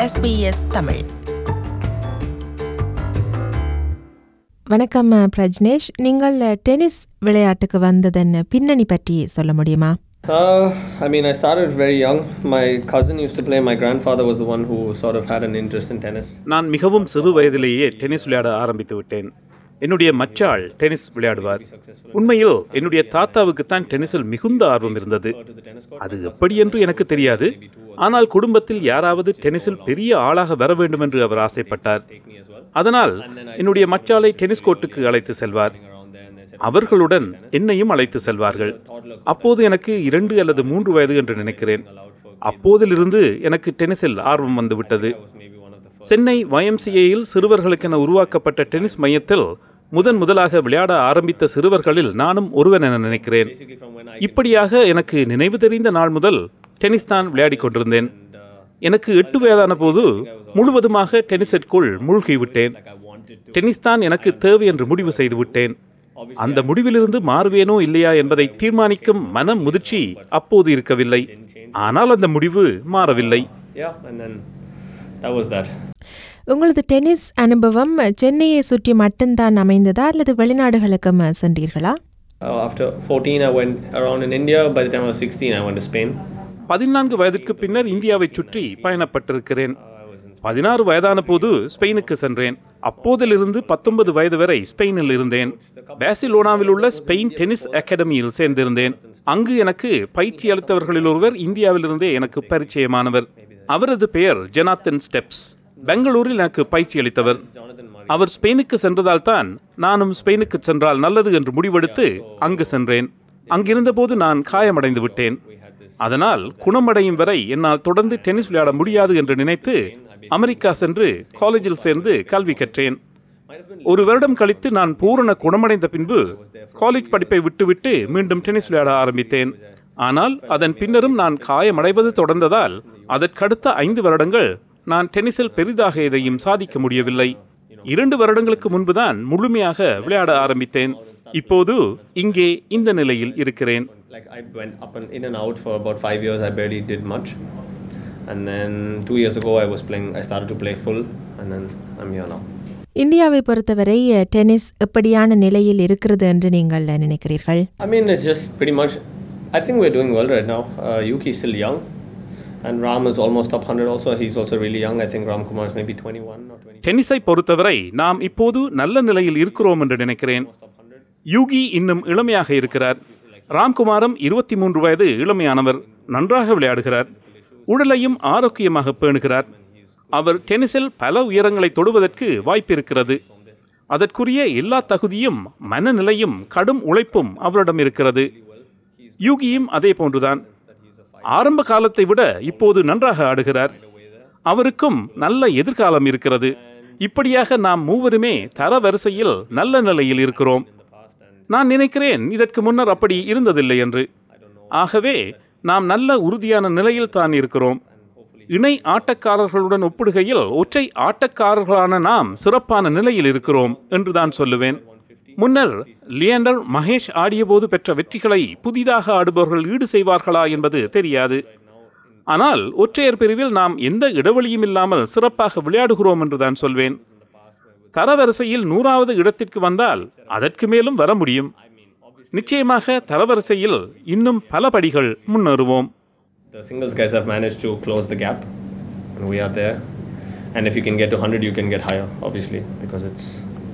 SBS Tamil வணக்கம் அஹ், பிரஜ்னேஷ் நீங்கள் அஹ், tennis விளையாட்டுக்கு வந்ததன் பின்னணி பற்றி சொல்ல முடியுமா Uh, I mean, I started very young. My cousin used to play. My grandfather was the one who sort of had an interest in tennis. நான் மிகவும் சிறு வயதிலேயே டென்னிஸ் விளையாட ஆரம்பித்து விட்டேன் என்னுடைய மச்சாள் டென்னிஸ் விளையாடுவார் உண்மையில் என்னுடைய தாத்தாவுக்குத்தான் டென்னிஸில் மிகுந்த ஆர்வம் இருந்தது அது எப்படி என்று எனக்கு தெரியாது ஆனால் குடும்பத்தில் யாராவது டென்னிஸில் பெரிய ஆளாக வர வேண்டும் என்று அவர் ஆசைப்பட்டார் அதனால் என்னுடைய மச்சாளை டென்னிஸ் கோர்ட்டுக்கு அழைத்து செல்வார் அவர்களுடன் என்னையும் அழைத்து செல்வார்கள் அப்போது எனக்கு இரண்டு அல்லது மூன்று வயது என்று நினைக்கிறேன் அப்போதிலிருந்து எனக்கு டென்னிஸில் ஆர்வம் வந்துவிட்டது சென்னை YMCA-யில் சிறுவர்களுக்கென உருவாக்கப்பட்ட டென்னிஸ் மையத்தில் முதன் முதலாக விளையாட ஆரம்பித்த சிறுவர்களில் நானும் ஒருவன் என நினைக்கிறேன் இப்படியாக எனக்கு நினைவு தெரிந்த நாள் முதல் டென்னிஸ் தான் விளையாடிக் கொண்டிருந்தேன் எனக்கு எட்டு வயதான போது முழுவதுமாக டென்னிஸிற்குள் மூழ்கிவிட்டேன் டென்னிஸ் தான் எனக்கு தேவை என்று முடிவு செய்து விட்டேன் அந்த முடிவிலிருந்து மாறுவேனோ இல்லையா என்பதை தீர்மானிக்கும் மன முதிர்ச்சி அப்போது இருக்கவில்லை ஆனால் அந்த முடிவு மாறவில்லை Yeah, and then that was that. உங்களது டென்னிஸ் அனுபவம் அஹ், சென்னையை சுற்றி மட்டும்தான் அமைந்ததா அல்லது வெளிநாடுகளுக்கும் அஹ், சென்றீர்களா Uh, after 14, I went around in India. By the time I was 16, I went to Spain. பதினான்கு வயதிற்கு பின்னர் இந்தியாவைச் சுற்றி பயணப்பட்டிருக்கிறேன் பதினாறு வயதான போது ஸ்பெயினுக்கு சென்றேன் அப்போதிலிருந்து பத்தொன்பது வயது வரை ஸ்பெயினில் இருந்தேன் பேசிலோனாவில் உள்ள ஸ்பெயின் டென்னிஸ் அகாடமியில் சேர்ந்திருந்தேன் அங்கு எனக்கு பயிற்சி அளித்தவர்களில் ஒருவர் இந்தியாவிலிருந்தே எனக்கு பரிச்சயமானவர் அவரது பெயர் ஜெனாத்தன் ஸ்டெப்ஸ் பெங்களூரில் எனக்கு பயிற்சி அளித்தவர் அவர் ஸ்பெயினுக்கு சென்றதால் தான் நானும் ஸ்பெயினுக்கு சென்றால் நல்லது என்று முடிவெடுத்து அங்கு சென்றேன் அங்கிருந்தபோது நான் காயமடைந்து விட்டேன் அதனால் குணமடையும் வரை என்னால் தொடர்ந்து டென்னிஸ் விளையாட முடியாது என்று நினைத்து அமெரிக்கா சென்று காலேஜில் சேர்ந்து கல்வி கற்றேன் ஒரு வருடம் கழித்து நான் பூரண குணமடைந்த பின்பு காலேஜ் படிப்பை விட்டுவிட்டு மீண்டும் டென்னிஸ் விளையாட ஆரம்பித்தேன் ஆனால் அதன் பின்னரும் நான் காயமடைவது தொடர்ந்ததால் அதற்கடுத்த ஐந்து வருடங்கள் நான் டென்னிஸில் பெரிதாக எதையும் சாதிக்க முடியவில்லை இரண்டு வருடங்களுக்கு முன்புதான் முழுமையாக விளையாட ஆரம்பித்தேன் இப்போது இங்கே இந்த நிலையில் இருக்கிறேன் Like I went up and in and out for about five years. I barely did much. And then two years ago, I was playing. I started to play full, and then I'm here now. இந்தியாவை பொறுத்தவரை அஹ், tennis எப்படியான நிலையில் இருக்கிறது என்று நீங்கள் அஹ், நினைக்கிறீர்கள் I mean, it's just pretty much. I think we're doing well right now. Uh, Yuki's still young, and Ram is almost top 100 also. He's also really young. I think Ram Kumar is maybe 21 or 20. டென்னிஸை பொறுத்தவரை நாம் இப்போது நல்ல நிலையில் இருக்கிறோம் என்று நினைக்கிறேன் யூகி இன்னும் இளமையாக இருக்கிறார் ராம்குமாரும் இருபத்தி மூன்று வயது இளமையானவர் நன்றாக விளையாடுகிறார் உடலையும் ஆரோக்கியமாக பேணுகிறார் அவர் டென்னிஸில் பல உயரங்களை தொடுவதற்கு வாய்ப்பு இருக்கிறது அதற்குரிய எல்லா தகுதியும் மனநிலையும் கடும் உழைப்பும் அவரிடம் இருக்கிறது யூகியும் அதே போன்றுதான் ஆரம்ப காலத்தை விட இப்போது நன்றாக ஆடுகிறார் அவருக்கும் நல்ல எதிர்காலம் இருக்கிறது இப்படியாக நாம் மூவருமே தரவரிசையில் நல்ல நிலையில் இருக்கிறோம் நான் நினைக்கிறேன் இதற்கு முன்னர் அப்படி இருந்ததில்லை என்று ஆகவே நாம் நல்ல உறுதியான நிலையில் தான் இருக்கிறோம் இணை ஆட்டக்காரர்களுடன் ஒப்பிடுகையில் ஒற்றை ஆட்டக்காரர்களான நாம் சிறப்பான நிலையில் இருக்கிறோம் என்று தான் சொல்லுவேன் முன்னர் லியண்டர் மகேஷ் ஆடியபோது பெற்ற வெற்றிகளை புதிதாக ஆடுபவர்கள் ஈடு செய்வார்களா என்பது தெரியாது ஆனால் ஒற்றையர் பிரிவில் நாம் எந்த இடைவெளியும் இல்லாமல் சிறப்பாக விளையாடுகிறோம் என்று தான் சொல்வேன் தரவரிசையில் நூறாவது இடத்திற்கு வந்தால் அதற்கு மேலும் வர முடியும் நிச்சயமாக தரவரிசையில் இன்னும் பல படிகள் முன்னேறுவோம் The singles guys have managed to close the gap, and we are there. And if you can get to 100, you can get higher, obviously, because it's,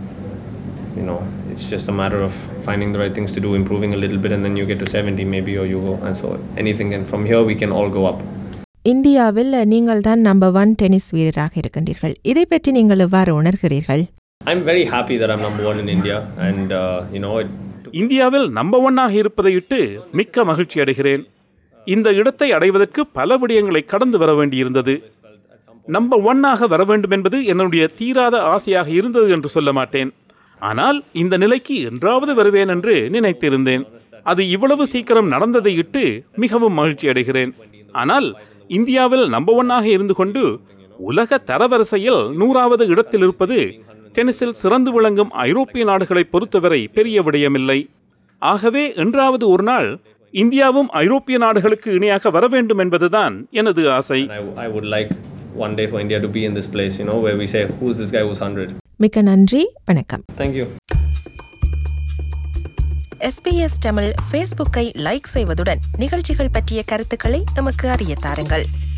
you know, it's just a matter of finding the right things to do, improving a little bit, and then you get to 70 maybe, or you go, and so anything. And from here, we can all go up. இந்தியாவில் அஹ், நீங்கள் தான் number one tennis வீரராக இருக்கின்றீர்கள் இதை பற்றி நீங்கள் எவ்வாறு உணர்கிறீர்கள் I'm very happy that I'm number one in India, and uh, you know, it took இந்தியாவில் நம்பர் ஒன்னாக இருப்பதை இட்டு மிக்க மகிழ்ச்சி அடைகிறேன் இந்த இடத்தை அடைவதற்கு பல விடயங்களை கடந்து வர வேண்டியிருந்தது நம்பர் ஒன்னாக வர வேண்டும் என்பது என்னுடைய தீராத ஆசையாக இருந்தது என்று சொல்ல மாட்டேன் ஆனால் இந்த நிலைக்கு என்றாவது வருவேன் என்று நினைத்திருந்தேன் அது இவ்வளவு சீக்கிரம் நடந்ததை இட்டு மிகவும் மகிழ்ச்சி அடைகிறேன் ஆனால் இந்தியாவில் நம்பர் ஒன்னாக இருந்து கொண்டு உலக தரவரிசையில் நூறாவது இடத்தில் இருப்பது டென்னிஸில் சிறந்து விளங்கும் ஐரோப்பிய நாடுகளை பொறுத்தவரை பெரிய விடயமில்லை ஆகவே என்றாவது ஒரு நாள் இந்தியாவும் ஐரோப்பிய நாடுகளுக்கு இணையாக வர வேண்டும் என்பதுதான் எனது ஆசை And I, I would like one day for India to be in this place, you know, where we say, who's this guy who's 100? மிக்க நன்றி வணக்கம் Thank you. எஸ்பிஎஸ் தமிழ் ஃபேஸ்புக்கை லைக் செய்வதுடன் நிகழ்ச்சிகள் பற்றிய கருத்துக்களை எமக்கு அறிய தாருங்கள்